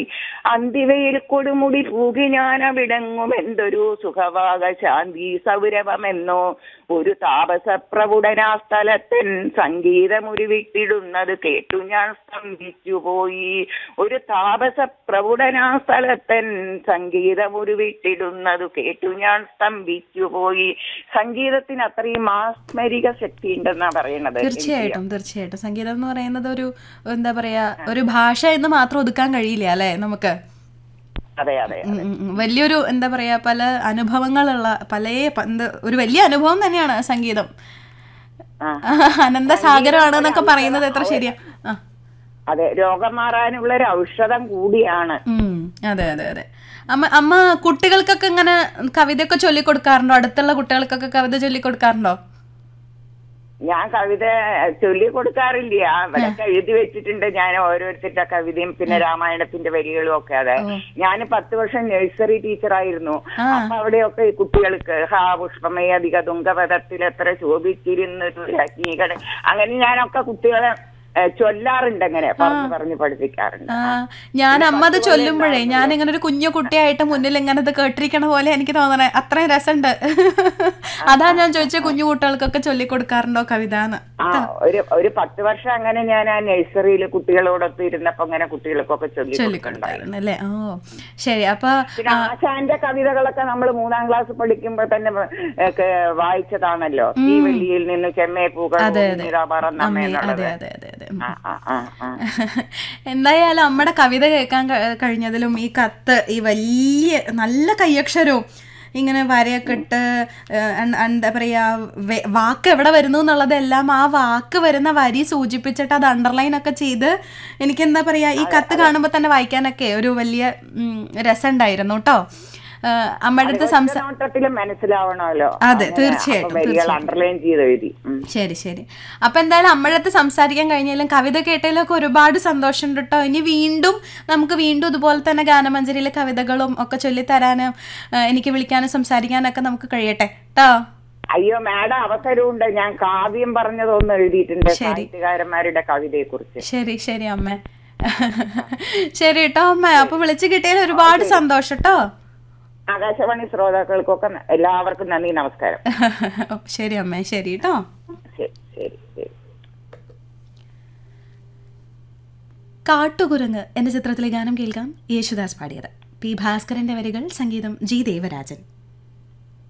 അന്തിവയിൽ കൊടുമുടി പൂകി ഞാൻ അവിടങ്ങും എന്തൊരു സുഖവാക ശാന്തി സൗരഭമെന്നോ ഒരു താപസ പ്രവുടനാ സ്ഥലത്തൻ സംഗീതമുരുവിട്ടിടുന്നത് കേട്ടു ഞാൻ സ്തംഭിച്ചു പോയി ഒരു താപസ പ്രവുടനാ സ്ഥലത്തൻ സംഗീതമുരുവിട്ടിടുന്നത് കേട്ടു ഞാൻ സ്തംഭിച്ചു പോയി സംഗീതത്തിന് അത്രയും മാസ്മരിക ശക്തി ഉണ്ടെന്നാ പറയണത് തീർച്ചയായിട്ടും തീർച്ചയായിട്ടും സംഗീതം എന്ന് പറയുന്നത് ഒരു എന്താ പറയാ ഒരു ഭാഷ എന്ന് മാത്രം ഒതുക്കാൻ കഴിയില്ല അല്ലെ നമുക്ക് അതെ അതെ ഉം, ഉം, ഉം. വലിയൊരു എന്താ പറയാ പല അനുഭവങ്ങളുള്ള പല പ- എന്താ ഒരു വലിയ അനുഭവം തന്നെയാണ് സംഗീതം ആ. അനന്തസാഗരമാണ് എന്നൊക്കെ പറയുന്നത് എത്ര ശരിയാ ആ അതെ രോഗം മാറാനുള്ള ഒരു ഔഷധം കൂടിയാണ് ഉം, അതെ അതെ അതെ അമ്മ അമ്മ കുട്ടികൾക്കൊക്കെ ഇങ്ങനെ കവിതയൊക്കെ ചൊല്ലിക്കൊടുക്കാറുണ്ടോ അടുത്തുള്ള കുട്ടികൾക്കൊക്കെ കവിത ചൊല്ലിക്കൊടുക്കാറുണ്ടോ ഞാൻ കവിത ചൊല്ലി കൊടുക്കാറില്ല അവരൊക്കെ എഴുതി വെച്ചിട്ടുണ്ട് ഞാൻ ഓരോരുത്തരുടെ കവിതയും പിന്നെ രാമായണത്തിന്റെ വരികളും ഒക്കെ അതെ ഞാൻ പത്ത് വർഷം നഴ്സറി ടീച്ചറായിരുന്നു അപ്പൊ അവിടെയൊക്കെ ഈ കുട്ടികൾക്ക് ഹാ പുഷ്പമേ അധിക തുങ്കപഥത്തിൽ എത്ര ശോഭിച്ചിരുന്നൊരു രജ്ഞികളെ അങ്ങനെ ഞാനൊക്കെ കുട്ടികളെ ഏ, ചൊല്ലാറുണ്ട് അങ്ങനെ പറഞ്ഞു പറഞ്ഞു പഠിപ്പിക്കാറുണ്ട് ആ ഞാൻ അമ്മ അത് ചൊല്ലുമ്പോഴേ ഞാൻ ഇങ്ങനെ ഒരു കുഞ്ഞു കുട്ടിയായിട്ട് മുന്നിൽ ഇങ്ങനെ ഇത് കേട്ടിരിക്കണ പോലെ എനിക്ക് തോന്നണേ അത്രയും രസമുണ്ട് അതാ ഞാൻ ചോദിച്ച കുഞ്ഞു കുട്ടികൾക്കൊക്കെ ചൊല്ലിക്കൊടുക്കാറുണ്ടോ കവിത എന്ന് ആ ഒരു ഒരു പത്ത് വർഷം അങ്ങനെ ഞാൻ ആ നഴ്സറിയിൽ കുട്ടികളോടൊപ്പം ഇരുന്നപ്പോ അങ്ങനെ കുട്ടികൾക്കൊക്കെ ചൊല്ലി കൊടുക്കുന്നുണ്ടായി ചൊല്ലിക്കൊടുക്കാറുണ്ട് അല്ലേ ഓ ശരി അപ്പൊ പിന്നെ ആശാന്റെ കവിതകളൊക്കെ നമ്മൾ മൂന്നാം ക്ലാസ് പഠിക്കുമ്പോൾ തന്നെ ഏ, ക- വായിച്ചതാണല്ലോ ഈ വെള്ളിയിൽ നിന്ന് ചെമ്മേ പൂകൾ അമ്മേ അതെ അതെ അതെ അതെ ഉം. ആ എന്തായാലും അമ്മയുടെ കവിത കേൾക്കാൻ ക- കഴിഞ്ഞതിലും ഈ കത്ത് ഈ വലിയ നല്ല കയ്യക്ഷരവും ഇങ്ങനെ വരയൊക്കെ ഇട്ട് ഏഹ്, എൻ- എന്താ പറയാ വെ- വാക്ക് എവിടെ വരുന്നു എന്നുള്ളതെല്ലാം ആ വാക്ക് വരുന്ന വരി സൂചിപ്പിച്ചിട്ട് അത് അണ്ടർലൈൻ ഒക്കെ ചെയ്ത് എനിക്ക് എന്താ പറയാ ഈ കത്ത് കാണുമ്പോൾ തന്നെ വായിക്കാനൊക്കെ ഒരു വലിയ ഉം, രസമുണ്ടായിരുന്നു കേട്ടോ ഏഹ്, അമ്മയുടെ അടുത്ത് സംസാ നോട്ടത്തിലും മനസ്സിലാവണമല്ലോ അതെ, അങ്ങനെ തീർച്ചയായിട്ടും, അപ്പൊ വരികൾ അണ്ടർലൈൻ ചെയ്ത് എഴുതി ഉം. ശരി ശരി അപ്പൊ എന്തായാലും അമ്മയുടെ അടുത്ത് സംസാരിക്കാൻ കഴിഞ്ഞാലും കവിത കേട്ടതിലൊക്കെ ഒരുപാട് സന്തോഷമുണ്ട് കേട്ടോ ഇനി വീണ്ടും നമുക്ക് വീണ്ടും ഇതുപോലെ തന്നെ ഗാനമഞ്ജരിയിലെ കവിതകളും ഒക്കെ ചൊല്ലിത്തരാനും ആ, എനിക്ക് വിളിക്കാനും സംസാരിക്കാനൊക്കെ നമുക്ക് കഴിയട്ടെ കേട്ടോ അയ്യോ മാഡം അവസരമുണ്ട് ഞാൻ കാവ്യം പറഞ്ഞതൊന്നും എഴുതിയിട്ടുണ്ട് സാഹിത്യകാരന്മാരുടെ കവിതയെ കുറിച്ച് ശരി ശരി അമ്മ ശരി കേട്ടോ അമ്മ അപ്പൊ വിളിച്ചു കിട്ടിയതിൽ ഒരുപാട് സന്തോഷം കേട്ടോ ആകാശവാണി ശ്രോതാക്കൾക്കൊക്കെ ന- എല്ലാവർക്കും നന്ദി നമസ്കാരം ശരി അമ്മ ശരി കേട്ടോ ശരി ശരി ശരി കാട്ടുകുരങ്ങ് എന്ന ചിത്രത്തിലെ ഗാനം കേൾക്കാം യേശുദാസ് പാടിയത് പി ഭാസ്കരന്റെ വരികൾ സംഗീതം ജി ദേവരാജൻ